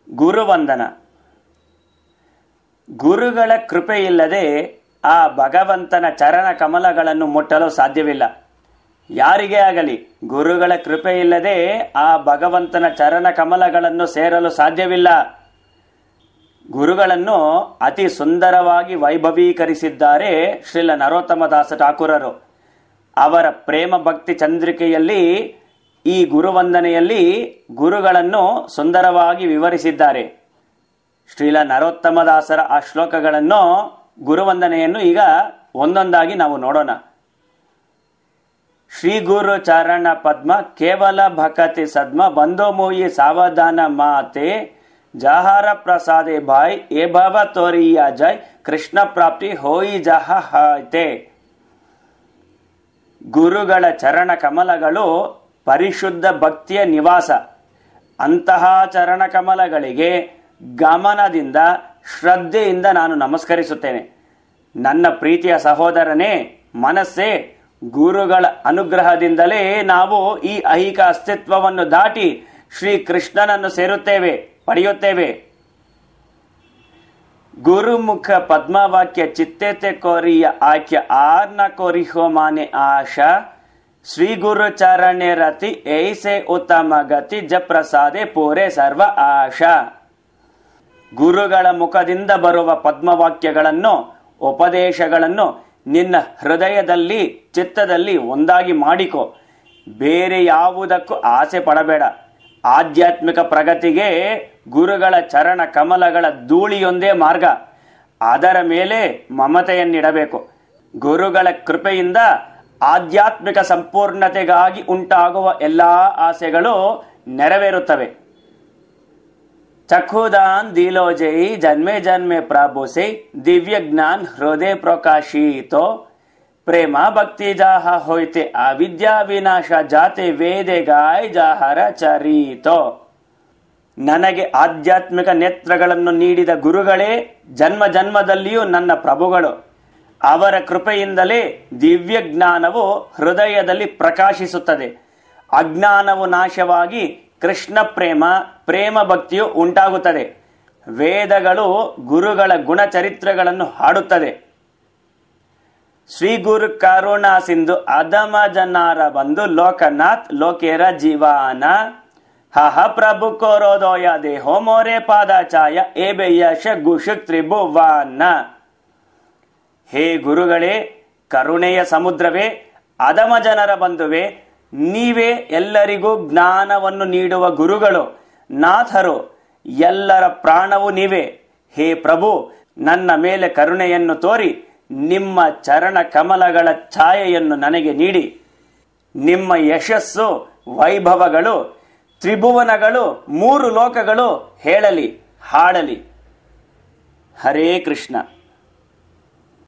ಗುರುವಂದನ ಗುರುಗಳ ಕೃಪೆಯಿಲ್ಲದೆ ಆ ಭಗವಂತನ ಚರಣ ಕಮಲಗಳನ್ನು ಮುಟ್ಟಲು ಸಾಧ್ಯವಿಲ್ಲ ಯಾರಿಗೇ ಆಗಲಿ ಗುರುಗಳ ಕೃಪೆಯಿಲ್ಲದೆ ಆ ಭಗವಂತನ ಚರಣ ಕಮಲಗಳನ್ನು ಸೇರಲು ಸಾಧ್ಯವಿಲ್ಲ ಗುರುಗಳನ್ನು ಅತಿ ಸುಂದರವಾಗಿ ವೈಭವೀಕರಿಸಿದ್ದಾರೆ ಶ್ರೀಲ ನರೋತ್ತಮ ದಾಸ ಠಾಕೂರರು ಅವರ ಪ್ರೇಮ ಭಕ್ತಿ ಚಂದ್ರಿಕೆಯಲ್ಲಿ ಈ ಗುರುವಂದನೆಯಲ್ಲಿ ಗುರುಗಳನ್ನು ಸುಂದರವಾಗಿ ವಿವರಿಸಿದ್ದಾರೆ ಶ್ರೀಲ ನರೋತ್ತಮ ದಾಸರ ಆ ಶ್ಲೋಕಗಳನ್ನು ಗುರುವಂದನೆಯನ್ನು ಈಗ ಒಂದೊಂದಾಗಿ ನಾವು ನೋಡೋಣ ಶ್ರೀ ಗುರು ಚರಣ ಪದ್ಮ ಕೇವಲ ಭಕತಿ ಸದ್ಮ ಬಂದೋ ಮೂಯಿ ಸಾವಧಾನ ಮಾತೆ ಜಹಾರ ಪ್ರಸಾದೆ ಬಾಯ್ ಏ ಭವ ತೋರಿಯ ಜೈ ಕೃಷ್ಣ ಪ್ರಾಪ್ತಿ ಹೋಯಿ ಜಹ ಹಾಯ್ತೆ ಗುರುಗಳ ಚರಣ ಕಮಲಗಳು ಪರಿಶುದ್ಧ ಭಕ್ತಿಯ ನಿವಾಸ ಅಂತಹ ಚರಣ ಕಮಲಗಳಿಗೆ ಗಮನದಿಂದ ಶ್ರದ್ಧೆಯಿಂದ ನಾನು ನಮಸ್ಕರಿಸುತ್ತೇನೆ ನನ್ನ ಪ್ರೀತಿಯ ಸಹೋದರನೇ ಮನಸ್ಸೇ ಗುರುಗಳ ಅನುಗ್ರಹದಿಂದಲೇ ನಾವು ಈ ಐಹಿಕ ಅಸ್ತಿತ್ವವನ್ನು ದಾಟಿ ಶ್ರೀ ಕೃಷ್ಣನನ್ನು ಸೇರುತ್ತೇವೆ ಪಡೆಯುತ್ತೇವೆ ಗುರುಮುಖ ಪದ್ಮವಾಕ್ಯ ಚಿತ್ತೆತೆ ಕೋರಿಯ ಆಕ್ಯ ಆರ್ನ ಕೋರಿಹೋ ಮಾನೆ ಆಶಾ ಶ್ರೀ ಗುರು ಚರಣೆ ರತಿ ಏಸೆ ಉತ್ತಮ ಗತಿ ಜ ಪ್ರಸಾದೆ ಪೂರೆ ಸರ್ವ ಆಶಾ ಗುರುಗಳ ಮುಖದಿಂದ ಬರುವ ಪದ್ಮವಾಕ್ಯಗಳನ್ನು ಉಪದೇಶಗಳನ್ನು ನಿನ್ನ ಹೃದಯದಲ್ಲಿ ಚಿತ್ತದಲ್ಲಿ ಒಂದಾಗಿ ಮಾಡಿಕೊ ಬೇರೆ ಯಾವುದಕ್ಕೂ ಆಸೆ ಪಡಬೇಡ ಆಧ್ಯಾತ್ಮಿಕ ಪ್ರಗತಿಗೆ ಗುರುಗಳ ಚರಣ ಕಮಲಗಳ ಧೂಳಿಯೊಂದೇ ಮಾರ್ಗ ಅದರ ಮೇಲೆ ಮಮತೆಯನ್ನಿಡಬೇಕು ಗುರುಗಳ ಕೃಪೆಯಿಂದ ಆಧ್ಯಾತ್ಮಿಕ ಸಂಪೂರ್ಣತೆಗಾಗಿ ಉಂಟಾಗುವ ಎಲ್ಲಾ ಆಸೆಗಳು ನೆರವೇರುತ್ತವೆ ಚಖುದಾನ್ ದಿಲೋಜೈ ಜನ್ಮೆ ಜನ್ಮೆ ಪ್ರಭುಸೆ ದಿವ್ಯ ಜ್ಞಾನ್ ಹೃದಯ ಪ್ರಕಾಶಿತೋ ಪ್ರೇಮ ಭಕ್ತಿ ಜಾಹ ಹೋಯ್ತೆ ಅವಿದ್ಯಾ ವಿನಾಶ ಜಾತೆ ವೇದೆ ಗಾಯ್ ಜಾಹರ ಚರೀತೋ ನನಗೆ ಆಧ್ಯಾತ್ಮಿಕ ನೇತ್ರಗಳನ್ನು ನೀಡಿದ ಗುರುಗಳೇ ಜನ್ಮ ಜನ್ಮದಲ್ಲಿಯೂ ನನ್ನ ಪ್ರಭುಗಳು ಅವರ ಕೃಪೆಯಿಂದಲೇ ದಿವ್ಯ ಜ್ಞಾನವು ಹೃದಯದಲ್ಲಿ ಪ್ರಕಾಶಿಸುತ್ತದೆ ಅಜ್ಞಾನವು ನಾಶವಾಗಿ ಕೃಷ್ಣ ಪ್ರೇಮ ಪ್ರೇಮ ಭಕ್ತಿಯು ಉಂಟಾಗುತ್ತದೆ ವೇದಗಳು ಗುರುಗಳ ಗುಣಚರಿತ್ರೆಗಳನ್ನು ಹಾಡುತ್ತದೆ ಶ್ರೀ ಗುರು ಕರುಣಾ ಸಿಂಧು ಅಧಮ ಜನಾರ ಬಂದು ಲೋಕನಾಥ್ ಲೋಕೇರ ಜೀವಾನ ಹಹ ಪ್ರಭು ಕೋರೋದೋಯ ದೇಹೋ ಮೋರೆ ಪಾದಾಚಾಯ ಏ ಬೆಯ್ಯಶ ಗುಷುಕ್ ತ್ರಿಭುವನ ಹೇ ಗುರುಗಳೇ ಕರುಣೆಯ ಸಮುದ್ರವೇ ಅಧಮ ಜನರ ಬಂಧುವೆ ನೀವೇ ಎಲ್ಲರಿಗೂ ಜ್ಞಾನವನ್ನು ನೀಡುವ ಗುರುಗಳು ನಾಥರು ಎಲ್ಲರ ಪ್ರಾಣವು ನೀವೇ ಹೇ ಪ್ರಭು ನನ್ನ ಮೇಲೆ ಕರುಣೆಯನ್ನು ತೋರಿ ನಿಮ್ಮ ಚರಣ ಕಮಲಗಳ ಛಾಯೆಯನ್ನು ನನಗೆ ನೀಡಿ ನಿಮ್ಮ ಯಶಸ್ಸು ವೈಭವಗಳು ತ್ರಿಭುವನಗಳು ಮೂರು ಲೋಕಗಳು ಹೇಳಲಿ ಹಾಡಲಿ ಹರೇ ಕೃಷ್ಣ